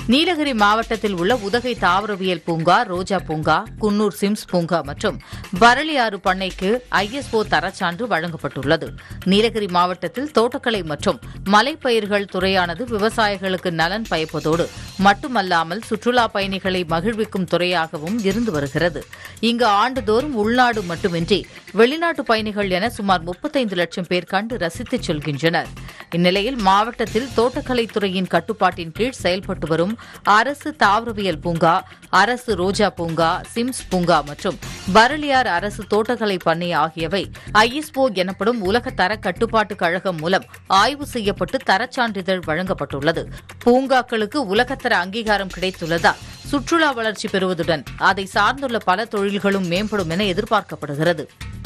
நீலகிரி மாவட்டத்தில் உள்ள உதகை தாவரவியல் பூங்கா ரோஜா பூங்கா குன்னூர் சிம்ஸ் பூங்கா மற்றும் பரளியாறு பண்ணைக்கு ஐஎஸ்ஓ தரச்சான்று வழங்கப்பட்டுள்ளது நீலகிரி மாவட்டத்தில் தோட்டக்கலை மற்றும் மலைப்பயிர்கள் துறையானது விவசாயிகளுக்கு நலன் பயப்பதோடு மட்டுமல்லாமல் சுற்றுலா பயணிகளை மகிழ்விக்கும் துறையாகவும் இருந்து வருகிறது இங்கு ஆண்டுதோறும் உள்நாடு மட்டுமின்றி வெளிநாட்டு பயணிகள் என சுமார் முப்பத்தைந்து லட்சம் பேர் கண்டு ரசித்துச் செல்கின்றனர் இந்நிலையில் மாவட்டத்தில் தோட்டக்கலைத்துறையின் கட்டுப்பாட்டின் கீழ் செயல்பட்டு வரும் அரசு தாவரவியல் பூங்கா அரசு ரோஜா பூங்கா சிம்ஸ் பூங்கா மற்றும் பரளியார் அரசு தோட்டக்கலை பண்ணை ஆகியவை ஐஎஸ்ஓ எனப்படும் உலக தர கட்டுப்பாட்டு கழகம் மூலம் ஆய்வு செய்யப்பட்டு தரச்சான்றிதழ் வழங்கப்பட்டுள்ளது பூங்காக்களுக்கு உலகத்தர அங்கீகாரம் கிடைத்துள்ளதால் சுற்றுலா வளர்ச்சி பெறுவதுடன் அதை சார்ந்துள்ள பல தொழில்களும் மேம்படும் என எதிர்பார்க்கப்படுகிறது